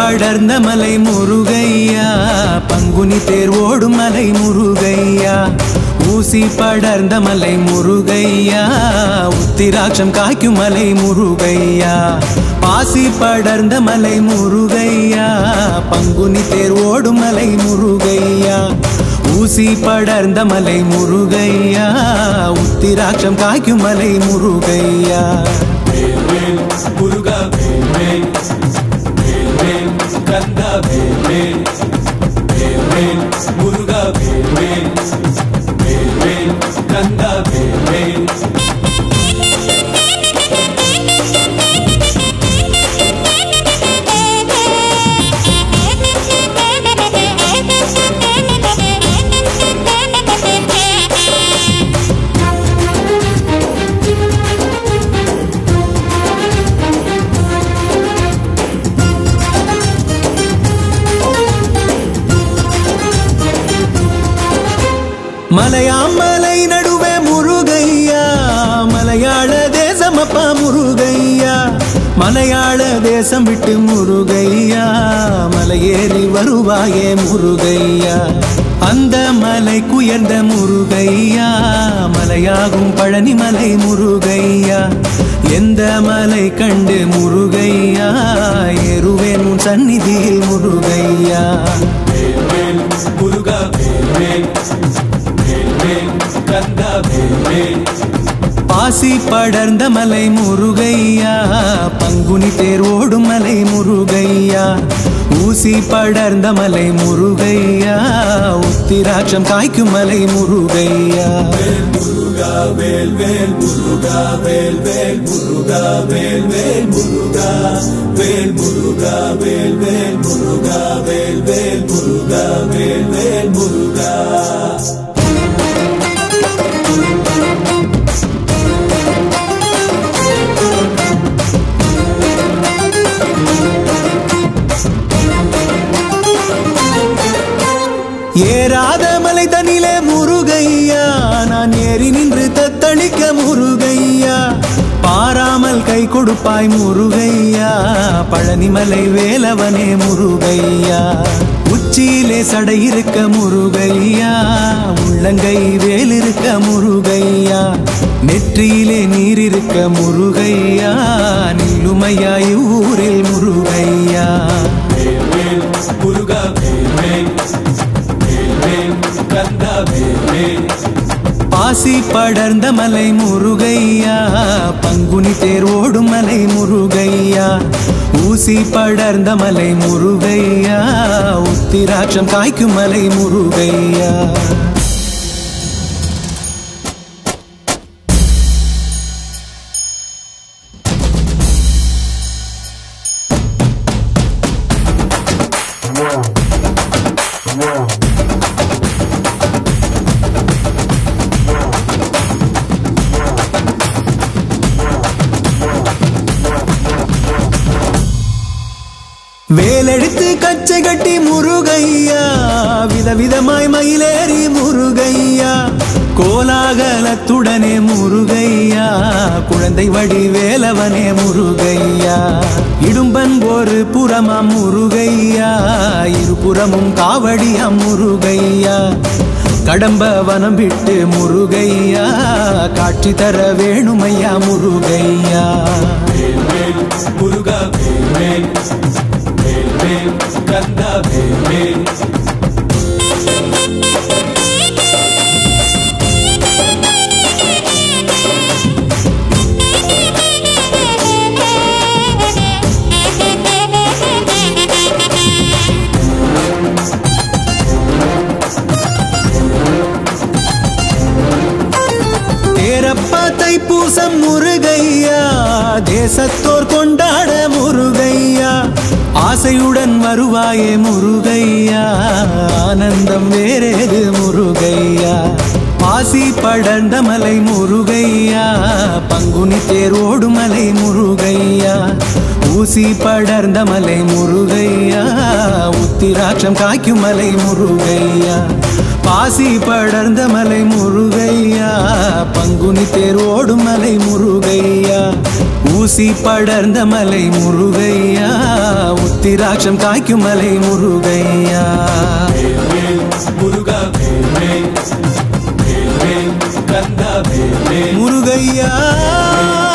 படர்ந்த மலை முருகையா பங்குனி தேர் ஓடும் மலை முருகையா ஊசி படர்ந்த மலை முருகையா உத்திராட்சம் காய்க்கும் மலை முருகையா பாசி படர்ந்த மலை முருகையா பங்குனி தேர் ஓடும் மலை முருகையா ஊசி படர்ந்த மலை முருகையா உத்திராட்சம் காய்க்கும் மலை முருகையா வேல் முருகா வேல் வேல் வேல் வேல் கந்தா வேல் வேல் வேல் வேல் முருகா வேல் வேல் வேல் வேல் கந்தா வேல் வேல் மலையாமலை நடுவே முருகையா மலையாள தேசம் அப்பா முருகையா மலையாள தேசம் விட்டு முருகையா மலையேறி வருவாயே முருகையா அந்த மலை குயர்ந்த முருகையா மலையாகும் பழனி மலை முருகையா எந்த மலை கண்டு முருகையா ஏறுவேன் உன் சந்நிதியில் முருகையா வேல் வேல் முருகா வேல் வேல் வேல் வேல் கந்தா வேல் வேல் பாசி படர்ந்த மலை முருகையா பங்குனி தேர் ஓடும் மலை முருகையா ஊசி படர்ந்த மலை முருகையா உத்திராட்சம் காய்க்கும் மலை முருகையா முருகா வேல் வேல் முருகா வேல் வேல் முருகா வேல் வேல் முருகா வேல் முருகா வேல் வேல் முருகா வேல் வேல் முருகா வேல் வேல் முருகா ஏறாத மலை தனிலே முருகையா நான் ஏறி நின்று தத்தளிக்க முருகையா பாராமல் கை கொடுப்பாய் முருகையா பழனிமலை வேலவனே முருகையா உச்சியிலே சடை இருக்க முருகையா உள்ளங்கை வேல் இருக்க முருகையா நெற்றியிலே நீர் இருக்க முருகையா நிலுமையாய் ஊரில் முருகையா வேல் வேல் முருகா வேல் வேல் வேல் வேல் கந்தா வேல் வேல் பாசி படர்ந்த மலை முருகையா பங்குனி தேர் ஓடும் மலை முருகையா ஊசி படர்ந்த மலை முருகையா உத்திராட்சம் காய்க்கும் மலை முருகையா வேலெடுத்து கச்சை கட்டி முருகையா விதவிதமாய் மயிலேறி முருகையா கோலாகலத்துடனே முருகையா குழந்தை வடி வேலவனே முருகையா இடும்பன் ஒரு புறமா முருகையா இருபுறமும் காவடியா முருகையா கடம்ப வனம் விட்டு முருகையா காட்சி தர வேணுமையா முருகையா வேல் வேல் முருகா வேல் வேல் வேல் வேல் கந்தா வேல் வேல் தேரப்பா தைப்பூசம் முருகையா தேசத்தோர் கொண்டாட முருகையா ஆசையுடன் வருவாயே முருகையா ஆனந்தம் வேறேது முருகையா பாசி படர்ந்த மலை முருகையா பங்குனி தேரோடு மலை முருகையா ஊசி படர்ந்த மலை முருகையா உத்திராட்சம் காய்க்கும் மலை முருகையா பாசி படர்ந்த மலை முருகையா பங்குனி தேரோடு மலை முருகையா ஊசி படர்ந்த மலை முருகையா உத்திராட்சம் காய்க்கும் மலை முருகையா வேல் முருகா வேல் வேல் வேல் வேல் கந்தா வேல் வேல் முருகையா